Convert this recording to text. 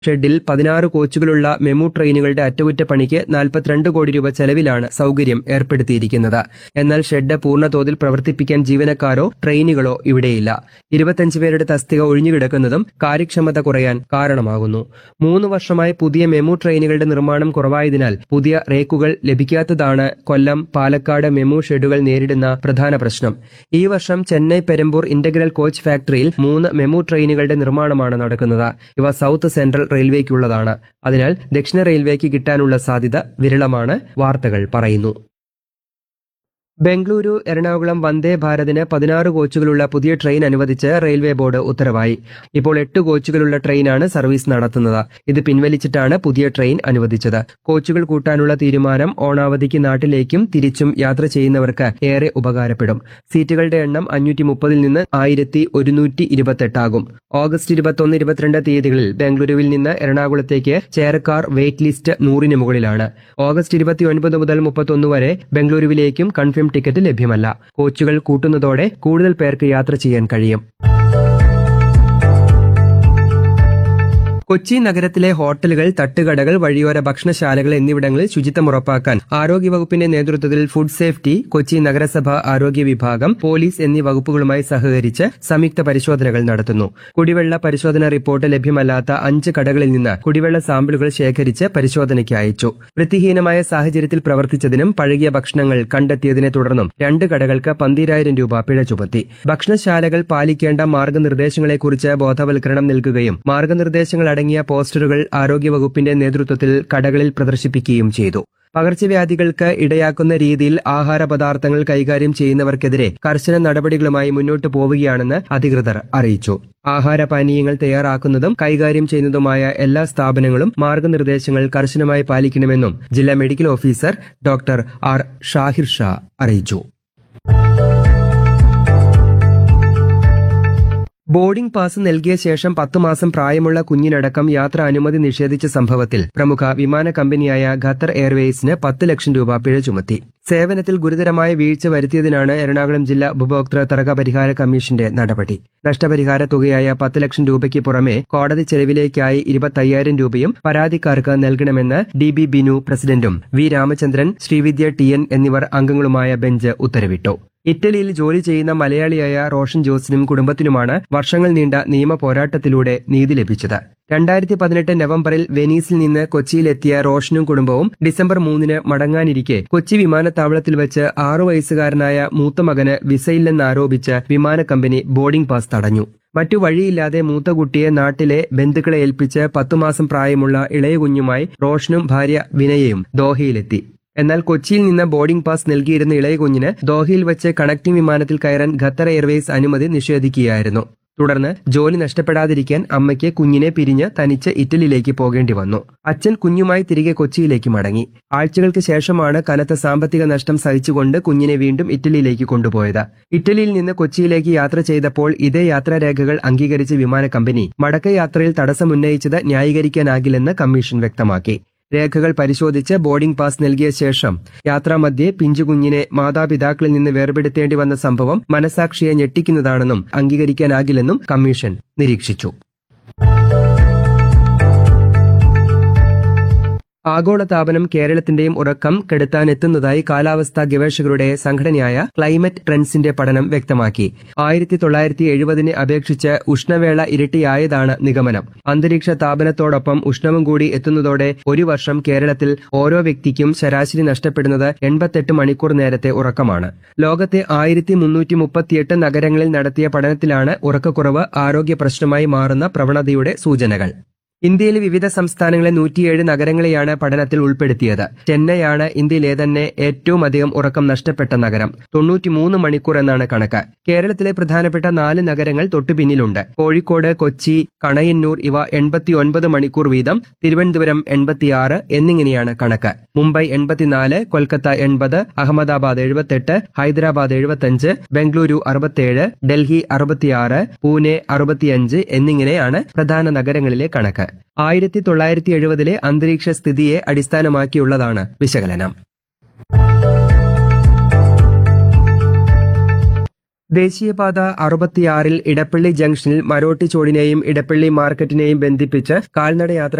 ഷെഡിൽ പതിനാറ് കോച്ചുകളുള്ള മെമു ട്രെയിനുകളുടെ അറ്റകുറ്റപ്പണിക്ക് നാൽപ്പത്തിരണ്ട് കോടി രൂപ ചെലവിലാണ് സൗകര്യം ഏർപ്പെടുത്തിയിരിക്കുന്നത് എന്നാൽ ഷെഡ് പൂർണ്ണതോതിൽ പ്രവർത്തിപ്പിക്കാൻ ജീവനക്കാരോ ട്രെയിനുകളോ ഇവിടെയില്ല ഇരുപത്തഞ്ച് പേരുടെ തസ്തിക ഒഴിഞ്ഞുകിടക്കുന്നതും കാര്യക്ഷമത കുറയാൻ കാരണമാകുന്നു മൂന്ന് വർഷമായി പുതിയ മെമു ട്രെയിനുകളുടെ നിർമ്മാണം കുറവായതിനാൽ പുതിയ റേക്കുകൾ ലഭിക്കാത്തതാണ് കൊല്ലം പാലക്കാട് മെമു ഷെഡുകൾ നേരിടുന്ന പ്രധാന പ്രശ്നം ഈ വർഷം ചെന്നൈ പെരമ്പൂർ ഇന്റഗ്രൽ കോച്ച് ഫാക്ടറിയിൽ മൂന്ന് മെമു ട്രെയിനുകളുടെ നിർമ്മാണമാണ് നടക്കുന്നത് ഇവ സൗത്ത് സെൻട്രൽ റെയിൽവേക്കുള്ളതാണ് അതിനാൽ ദക്ഷിണ റെയിൽവേക്ക് കിട്ടാനുള്ള സാധ്യത വിരളമാണ് വാർത്തകൾ പറയുന്നു ബംഗളൂരു എറണാകുളം വന്ദേ ഭാരതിന് പതിനാറ് കോച്ചുകളുള്ള പുതിയ ട്രെയിൻ അനുവദിച്ച് റെയിൽവേ ബോർഡ് ഉത്തരവായി ഇപ്പോൾ എട്ട് കോച്ചുകളുള്ള ട്രെയിനാണ് സർവീസ് നടത്തുന്നത് ഇത് പിൻവലിച്ചിട്ടാണ് പുതിയ ട്രെയിൻ അനുവദിച്ചത് കോച്ചുകൾ കൂട്ടാനുള്ള തീരുമാനം ഓണാവധിക്ക് നാട്ടിലേക്കും തിരിച്ചും യാത്ര ചെയ്യുന്നവർക്ക് ഏറെ ഉപകാരപ്പെടും സീറ്റുകളുടെ എണ്ണം അഞ്ഞൂറ്റി മുപ്പതിൽ നിന്ന് ആയിരത്തി ഒരുന്നൂറ്റി ഇരുപത്തെട്ടാകും ഓഗസ്റ്റ് ഇരുപത്തൊന്ന് ഇരുപത്തിരണ്ട് തീയതികളിൽ ബംഗളൂരുവിൽ നിന്ന് എറണാകുളത്തേക്ക് ചേരക്കാർ വെയിറ്റ് ലിസ്റ്റ് നൂറിന് മുകളിലാണ് ഓഗസ്റ്റ് ഇരുപത്തിയൊൻപത് മുതൽ മുപ്പത്തൊന്ന് വരെ ബംഗളൂരുവിലേക്കും കൺഫേം ടിക്കറ്റ് ലഭ്യമല്ല കോച്ചുകൾ കൂട്ടുന്നതോടെ കൂടുതൽ പേർക്ക് യാത്ര ചെയ്യാൻ കഴിയും കൊച്ചി നഗരത്തിലെ ഹോട്ടലുകൾ തട്ടുകടകൾ വഴിയോര ഭക്ഷണശാലകൾ എന്നിവിടങ്ങളിൽ ശുചിത്വം ഉറപ്പാക്കാൻ ആരോഗ്യവകുപ്പിന്റെ നേതൃത്വത്തിൽ ഫുഡ് സേഫ്റ്റി കൊച്ചി നഗരസഭ ആരോഗ്യ വിഭാഗം പോലീസ് എന്നീ വകുപ്പുകളുമായി സഹകരിച്ച് സംയുക്ത പരിശോധനകൾ നടത്തുന്നു കുടിവെള്ള പരിശോധന റിപ്പോർട്ട് ലഭ്യമല്ലാത്ത അഞ്ച് കടകളിൽ നിന്ന് കുടിവെള്ള സാമ്പിളുകൾ ശേഖരിച്ച് പരിശോധനയ്ക്ക് അയച്ചു വൃത്തിഹീനമായ സാഹചര്യത്തിൽ പ്രവർത്തിച്ചതിനും പഴകിയ ഭക്ഷണങ്ങൾ കണ്ടെത്തിയതിനെ തുടർന്നും രണ്ട് കടകൾക്ക് പന്തിരായിരം രൂപ പിഴ ചുമത്തി ഭക്ഷണശാലകൾ പാലിക്കേണ്ട മാർഗനിർദ്ദേശങ്ങളെക്കുറിച്ച് ബോധവൽക്കരണം നൽകുകയും മാർഗനിർദ്ദേശങ്ങൾ അടങ്ങിയ പോസ്റ്ററുകൾ ആരോഗ്യവകുപ്പിന്റെ നേതൃത്വത്തിൽ കടകളിൽ പ്രദർശിപ്പിക്കുകയും ചെയ്തു പകർച്ചവ്യാധികൾക്ക് ഇടയാക്കുന്ന രീതിയിൽ ആഹാര പദാർത്ഥങ്ങൾ കൈകാര്യം ചെയ്യുന്നവർക്കെതിരെ കർശന നടപടികളുമായി മുന്നോട്ടു പോവുകയാണെന്ന് അധികൃതർ അറിയിച്ചു ആഹാരപാനീയങ്ങൾ തയ്യാറാക്കുന്നതും കൈകാര്യം ചെയ്യുന്നതുമായ എല്ലാ സ്ഥാപനങ്ങളും മാർഗനിർദ്ദേശങ്ങൾ കർശനമായി പാലിക്കണമെന്നും ജില്ലാ medical officer doctor R Shahir Shah അറിയിച്ചു ബോർഡിംഗ് പാസ് നൽകിയ ശേഷം പത്ത് മാസം പ്രായമുള്ള കുഞ്ഞിനടക്കം യാത്രാ അനുമതി നിഷേധിച്ച സംഭവത്തിൽ പ്രമുഖ വിമാന കമ്പനിയായ ഖത്തർ എയർവേസിന് പത്ത് ലക്ഷം രൂപ പിഴ ചുമത്തി സേവനത്തിൽ ഗുരുതരമായ വീഴ്ച വരുത്തിയതിനാണ് എറണാകുളം ജില്ലാ ഉപഭോക്തൃ തർക്ക പരിഹാര കമ്മീഷന്റെ നടപടി നഷ്ടപരിഹാര തുകയായ പത്ത് ലക്ഷം രൂപയ്ക്ക് പുറമെ കോടതി ചെലവിലേക്കായി ഇരുപത്തയ്യായിരം രൂപയും പരാതിക്കാർക്ക് നൽകണമെന്ന് ഡി ബി ബിനു പ്രസിഡന്റും V Ramachandran Sreevidya T N എന്നിവർ അംഗങ്ങളുമായ ബെഞ്ച് ഉത്തരവിട്ടു ഇറ്റലിയിൽ ജോലി ചെയ്യുന്ന മലയാളിയായ റോഷൻ ജോസിനും കുടുംബത്തിനുമാണ് വർഷങ്ങൾ നീണ്ട നിയമ പോരാട്ടത്തിലൂടെ നീതി ലഭിച്ചത് രണ്ടായിരത്തി പതിനെട്ട് നവംബറിൽ വെനീസിൽ നിന്ന് കൊച്ചിയിലെത്തിയ റോഷനും കുടുംബവും ഡിസംബർ മൂന്നിന് മടങ്ങാനിരിക്കെ കൊച്ചി വിമാനത്താവളത്തിൽ വെച്ച് ആറു വയസ്സുകാരനായ മൂത്ത മകന് വിസയില്ലെന്നാരോപിച്ച് വിമാന കമ്പനി ബോർഡിംഗ് പാസ് തടഞ്ഞു മറ്റു വഴിയില്ലാതെ മൂത്ത കുട്ടിയെ നാട്ടിലെ ബന്ധുക്കളെ ഏൽപ്പിച്ച് പത്തു മാസം പ്രായമുള്ള ഇളയ കുഞ്ഞുമായി റോഷനും ഭാര്യ വിനയയും ദോഹയിലെത്തി എന്നാൽ കൊച്ചിയിൽ നിന്ന് ബോർഡിംഗ് പാസ് നൽകിയിരുന്ന ഇളയ കുഞ്ഞിന് ദോഹയിൽ വെച്ച് കണക്ടിംഗ് വിമാനത്തിൽ കയറാൻ ഖത്തർ എയർവേസ് അനുമതി നിഷേധിക്കുകയായിരുന്നു തുടർന്ന് ജോലി നഷ്ടപ്പെടാതിരിക്കാൻ അമ്മയ്ക്ക് കുഞ്ഞിനെ പിരിഞ്ഞ് തനിച്ച് ഇറ്റലിയിലേക്ക് പോകേണ്ടി വന്നു അച്ഛൻ കുഞ്ഞുമായി തിരികെ കൊച്ചിയിലേക്ക് മടങ്ങി ആഴ്ചകൾക്ക് ശേഷമാണ് കനത്ത സാമ്പത്തിക നഷ്ടം സഹിച്ചുകൊണ്ട് കുഞ്ഞിനെ വീണ്ടും ഇറ്റലിയിലേക്ക് കൊണ്ടുപോയത് ഇറ്റലിയിൽ നിന്ന് കൊച്ചിയിലേക്ക് യാത്ര ചെയ്തപ്പോൾ ഇതേ യാത്രാരേഖകൾ അംഗീകരിച്ച വിമാന കമ്പനി മടക്കയാത്രയിൽ തടസ്സമുന്നയിച്ചത് ന്യായീകരിക്കാനാകില്ലെന്ന് കമ്മീഷൻ വ്യക്തമാക്കി രേഖകൾ പരിശോധിച്ച് ബോർഡിംഗ് പാസ് നൽകിയ ശേഷം യാത്രാമധ്യേ പിഞ്ചുകുഞ്ഞിനെ മാതാപിതാക്കളിൽ നിന്ന് വേർപെടുത്തേണ്ടി വന്ന സംഭവം മനസാക്ഷിയെ ഞെട്ടിക്കുന്നതാണെന്നും അംഗീകരിക്കാനാകില്ലെന്നും കമ്മീഷൻ നിരീക്ഷിച്ചു ആഗോളതാപനം കേരളത്തിന്റെയും ഉറക്കം കെടുത്താനെത്തുന്നതായി കാലാവസ്ഥാ ഗവേഷകരുടെ സംഘടനയായ ക്ലൈമറ്റ് ട്രെൻഡ്സിന്റെ പഠനം വ്യക്തമാക്കി ആയിരത്തി തൊള്ളായിരത്തി എഴുപതിനെ അപേക്ഷിച്ച് ഉഷ്ണവേള ഇരട്ടിയായതാണ് നിഗമനം അന്തരീക്ഷ താപനത്തോടൊപ്പം ഉഷ്ണവും കൂടി എത്തുന്നതോടെ ഒരു വർഷം കേരളത്തിൽ ഓരോ വ്യക്തിക്കും ശരാശരി നഷ്ടപ്പെടുന്നത് എൺപത്തെട്ട് മണിക്കൂർ നേരത്തെ ഉറക്കമാണ് ലോകത്തെ ആയിരത്തി മുന്നൂറ്റി മുപ്പത്തിയെട്ട് നഗരങ്ങളിൽ നടത്തിയ പഠനത്തിലാണ് ഉറക്കക്കുറവ് ആരോഗ്യ പ്രശ്നമായി മാറുന്ന പ്രവണതയുടെ സൂചനകൾ ഇന്ത്യയിലെ വിവിധ സംസ്ഥാനങ്ങളെ നൂറ്റിയേഴ് നഗരങ്ങളെയാണ് പഠനത്തിൽ ഉൾപ്പെടുത്തിയത് ചെന്നൈയാണ് ഇന്ത്യയിലെ തന്നെ ഏറ്റവും അധികം ഉറക്കം നഷ്ടപ്പെട്ട നഗരം തൊണ്ണൂറ്റിമൂന്ന് മണിക്കൂർ എന്നാണ് കണക്ക് കേരളത്തിലെ പ്രധാനപ്പെട്ട നാല് നഗരങ്ങൾ തൊട്ടുപിന്നിലുണ്ട് കോഴിക്കോട് കൊച്ചി കണയന്നൂർ ഇവ എൺപത്തിയൊൻപത് മണിക്കൂർ വീതം തിരുവനന്തപുരം എൺപത്തിയാറ് എന്നിങ്ങനെയാണ് കണക്ക് മുംബൈ എൺപത്തിനാല് കൊൽക്കത്ത എൺപത് അഹമ്മദാബാദ് എഴുപത്തെട്ട് ഹൈദരാബാദ് എഴുപത്തഞ്ച് ബംഗളൂരു അറുപത്തേഴ് ഡൽഹി അറുപത്തിയാറ് പൂനെ അറുപത്തിയഞ്ച് എന്നിങ്ങനെയാണ് പ്രധാന നഗരങ്ങളിലെ കണക്ക് ആയിരത്തി തൊള്ളായിരത്തി എഴുപതിലെ അന്തരീക്ഷ സ്ഥിതിയെ അടിസ്ഥാനമാക്കിയുള്ളതാണ് വിശകലനം ദേശീയപാത അറുപത്തിയാറിൽ ഇടപ്പള്ളി ജംഗ്ഷനിൽ മരോട്ടിച്ചോടിനെയും ഇടപ്പള്ളി മാർക്കറ്റിനെയും ബന്ധിപ്പിച്ച് കാൽനട യാത്ര